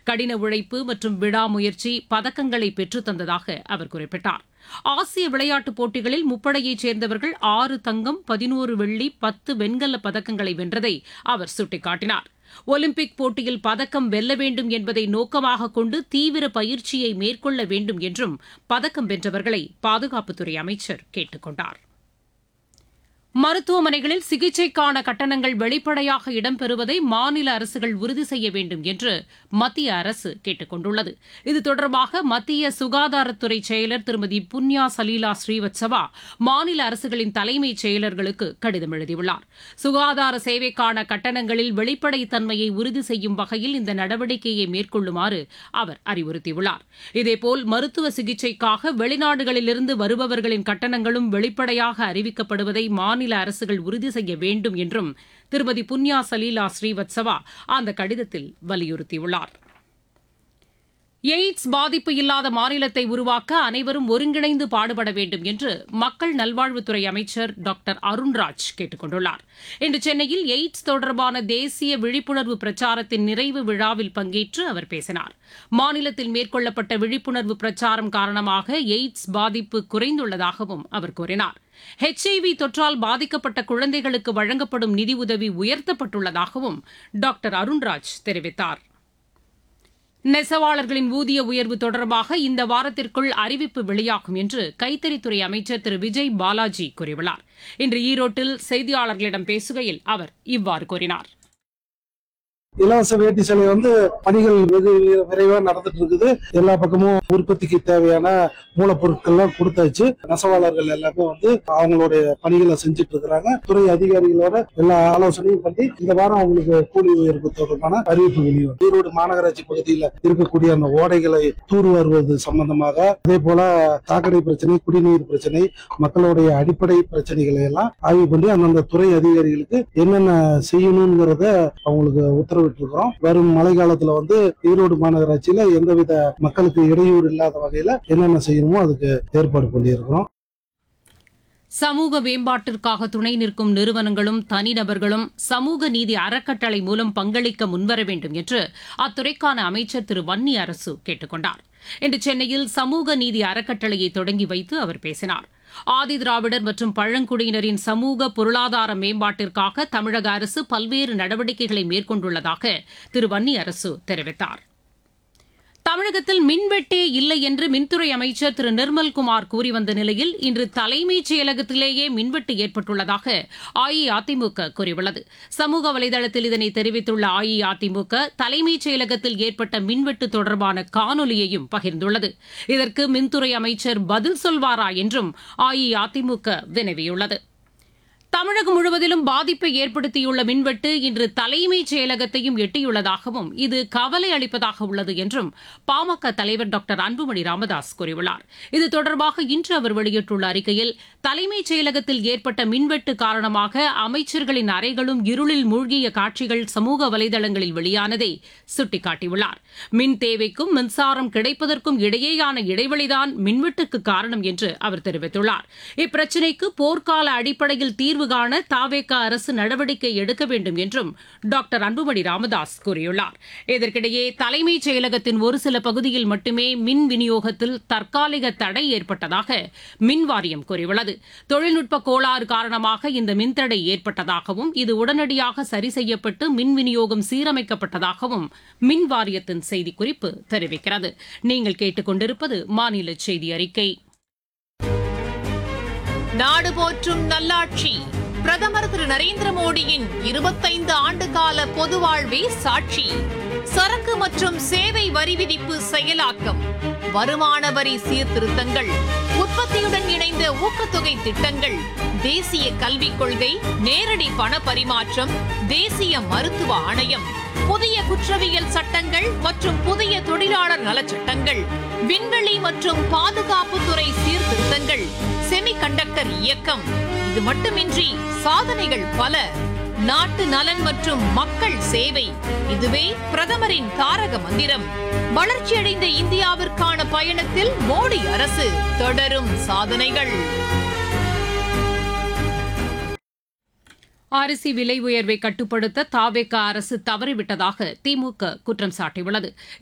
கடின உழைப்பு மற்றும் விடாமுயற்சி பதக்கங்களை பெற்றுத் தந்ததாக அவர் குறிப்பிட்டார் ஆசிய விளையாட்டுப் போட்டிகளில் முப்படையைச் சேர்ந்தவர்கள் ஆறு தங்கம் பதினோரு வெள்ளி பத்து வெண்கலப் பதக்கங்களை வென்றதை அவர் சுட்டிக்காட்டினார் ஒலிம்பிக் போட்டியில் பதக்கம் வெல்ல வேண்டும் என்பதை நோக்கமாக கொண்டு தீவிர பயிற்சியை மேற்கொள்ள வேண்டும் என்றும் பதக்கம் வென்றவர்களை பாதுகாப்புத்துறை அமைச்சர் கேட்டுக் கொண்டார் மருத்துவமனைகளில் சிகிச்சைக்கான கட்டணங்கள் வெளிப்படையாக இடம்பெறுவதை மாநில அரசுகள் உறுதி செய்ய வேண்டும் என்று மத்திய அரசு கேட்டுக் கொண்டுள்ளது இது தொடர்பாக மத்திய சுகாதாரத்துறை செயலர் திருமதி புன்யா சலீலா ஸ்ரீவத்சவா மாநில அரசுகளின் தலைமைச் செயலர்களுக்கு கடிதம் எழுதியுள்ளார் சுகாதார சேவைக்கான கட்டணங்களில் வெளிப்படைத்தன்மையை உறுதி செய்யும் வகையில் இந்த நடவடிக்கையை மேற்கொள்ளுமாறு அவர் அறிவுறுத்தியுள்ளார் இதேபோல் மருத்துவ சிகிச்சைக்காக வெளிநாடுகளிலிருந்து வருபவர்களின் கட்டணங்களும் வெளிப்படையாக அறிவிக்கப்படுவதை மாநில மாநில அரசுகள் உறுதி செய்ய வேண்டும் என்றும் திருமதி புன்யா சலீலா ஸ்ரீவத்சவா அந்த கடிதத்தில் வலியுறுத்தியுள்ளார் எய்ட்ஸ் பாதிப்பு இல்லாத மாநிலத்தை உருவாக்க அனைவரும் ஒருங்கிணைந்து பாடுபட வேண்டும் என்று மக்கள் நல்வாழ்வுத்துறை அமைச்சர் டாக்டர் அருண்ராஜ் கேட்டுக் கொண்டுள்ளார் இன்று சென்னையில் எய்ட்ஸ் தொடர்பான தேசிய விழிப்புணர்வு பிரச்சாரத்தின் நிறைவு விழாவில் பங்கேற்று அவர் பேசினார் மாநிலத்தில் மேற்கொள்ளப்பட்ட விழிப்புணர்வு பிரச்சாரம் காரணமாக எய்ட்ஸ் பாதிப்பு குறைந்துள்ளதாகவும் அவர் கூறினார் ஹெச்ஐவி தொற்றால் பாதிக்கப்பட்ட குழந்தைகளுக்கு வழங்கப்படும் நிதியுதவி உயர்த்தப்பட்டுள்ளதாகவும் டாக்டர் அருண்ராஜ் தெரிவித்தார் நெசவாளர்களின் ஊதிய உயர்வு தொடர்பாக இந்த வாரத்திற்குள் அறிவிப்பு வெளியாகும் என்று கைத்தறித்துறை அமைச்சர் திரு விஜய் பாலாஜி கூறியுள்ளார் இன்று ஈரோட்டில் செய்தியாளர்களிடம் பேசுகையில் அவர் இவ்வாறு கூறினார் இலவச வேட்டி சேலை வந்து பணிகள் வெகு விரைவா நடந்துட்டு இருக்குது எல்லா பக்கமும் உற்பத்திக்கு தேவையான மூலப்பொருட்கள்லாம் கொடுத்தாச்சு நெசவாளர்கள் எல்லாமே வந்து அவங்களுடைய பணிகளை செஞ்சுட்டு இருக்கிறாங்க துறை அதிகாரிகளோட எல்லா ஆலோசனையும் பண்ணி இந்த வாரம் அவங்களுக்கு கூலி உயர்வு தொடர்பான அறிவிப்பு வெளியிடும் ஈரோடு மாநகராட்சி பகுதியில் இருக்கக்கூடிய அந்த ஓடைகளை தூர்வாருவது சம்பந்தமாக அதே போல சாக்கடை பிரச்சனை குடிநீர் பிரச்சனை மக்களுடைய அடிப்படை பிரச்சனைகளை எல்லாம் ஆய்வு பண்ணி அந்தந்த துறை அதிகாரிகளுக்கு என்னென்ன செய்யணுங்கிறத அவங்களுக்கு உத்தரவு உத்தரவிட்டிருக்கிறோம் வரும் மழை காலத்துல வந்து ஈரோடு மாநகராட்சியில எந்தவித மக்களுக்கு இடையூறு இல்லாத வகையில என்னென்ன செய்யணுமோ அதுக்கு ஏற்பாடு பண்ணியிருக்கிறோம் சமூக மேம்பாட்டிற்காக துணை நிற்கும் நிறுவனங்களும் தனிநபர்களும் சமூக நீதி அறக்கட்டளை மூலம் பங்களிக்க முன்வர வேண்டும் என்று அத்துறைக்கான அமைச்சர் திரு வன்னி அரசு கேட்டுக் கொண்டார் இன்று சென்னையில் சமூக நீதி அறக்கட்டளையை தொடங்கி வைத்து அவர் பேசினார் ஆதி திராவிடர் மற்றும் பழங்குடியினரின் சமூக பொருளாதார மேம்பாட்டிற்காக தமிழக அரசு பல்வேறு நடவடிக்கைகளை மேற்கொண்டுள்ளதாக திரு வன்னி அரசு தெரிவித்தார் தமிழகத்தில் மின்வெட்டே இல்லை என்று மின்துறை அமைச்சர் திரு நிர்மல்குமார் கூறி வந்த நிலையில் இன்று தலைமைச் செயலகத்திலேயே மின்வெட்டு ஏற்பட்டுள்ளதாக அஇஅதிமுக கூறியுள்ளது சமூக வலைதளத்தில் இதனை தெரிவித்துள்ள அஇஅதிமுக தலைமைச் செயலகத்தில் ஏற்பட்ட மின்வெட்டு தொடர்பான காணொலியையும் பகிர்ந்துள்ளது இதற்கு மின்துறை அமைச்சர் பதில் சொல்வாரா என்றும் அஇஅதிமுக வினவியுள்ளது தமிழகம் முழுவதிலும் பாதிப்பை ஏற்படுத்தியுள்ள மின்வெட்டு இன்று தலைமைச் செயலகத்தையும் எட்டியுள்ளதாகவும் இது கவலை அளிப்பதாக உள்ளது என்றும் பாமக தலைவர் டாக்டர் அன்புமணி ராமதாஸ் கூறியுள்ளார் இது தொடர்பாக இன்று அவர் வெளியிட்டுள்ள அறிக்கையில் தலைமைச் செயலகத்தில் ஏற்பட்ட மின்வெட்டு காரணமாக அமைச்சர்களின் அறைகளும் இருளில் மூழ்கிய காட்சிகள் சமூக வலைதளங்களில் வெளியானதை சுட்டிக்காட்டியுள்ளார் மின் தேவைக்கும் மின்சாரம் கிடைப்பதற்கும் இடையேயான இடைவெளிதான் மின்வெட்டுக்கு காரணம் என்று அவர் தெரிவித்துள்ளார் இப்பிரச்சினைக்கு போர்க்கால அடிப்படையில் தீர்வு காண தாவேக அரசு நடவடிக்கை எடுக்க வேண்டும் என்றும் டாக்டர் அன்புமணி ராமதாஸ் கூறியுள்ளார் இதற்கிடையே தலைமைச் செயலகத்தின் ஒரு சில பகுதியில் மட்டுமே மின் விநியோகத்தில் தற்காலிக தடை ஏற்பட்டதாக மின் வாரியம் கூறியுள்ளது தொழில்நுட்ப கோளாறு காரணமாக இந்த மின்தடை ஏற்பட்டதாகவும் இது உடனடியாக சரி செய்யப்பட்டு மின் விநியோகம் சீரமைக்கப்பட்டதாகவும் மின் வாரியத்தின் செய்திக்குறிப்பு தெரிவிக்கிறது நீங்கள் கேட்டுக்கொண்டிருப்பது மாநில செய்தி அறிக்கை நாடு போற்றும் நல்லாட்சி பிரதமர் திரு நரேந்திர மோடியின் இருபத்தைந்து ஆண்டு கால பொது வாழ்வே சாட்சி சரக்கு மற்றும் சேவை வரி விதிப்பு செயலாக்கம் வருமான வரி சீர்திருத்தங்கள் உற்பத்தியுடன் இணைந்த ஊக்கத்தொகை திட்டங்கள் தேசிய கல்விக் கொள்கை நேரடி பண பரிமாற்றம் தேசிய மருத்துவ ஆணையம் புதிய குற்றவியல் சட்டங்கள் மற்றும் புதிய தொழிலாளர் நலச்சட்டங்கள் விண்வெளி மற்றும் பாதுகாப்புத்துறை சீர்திருத்தங்கள் செமிகண்டக்டர் இயக்கம் இது மட்டுமின்றி சாதனைகள் பல நாட்டு நலன் மற்றும் மக்கள் சேவை இதுவே பிரதமரின் தாரக மந்திரம் வளர்ச்சியடைந்த இந்தியாவிற்கான பயணத்தில் மோடி அரசு தொடரும் சாதனைகள் அரிசி விலை உயர்வை கட்டுப்படுத்த தாவேக அரசு தவறிவிட்டதாக திமுக குற்றம் சாட்டியுள்ளது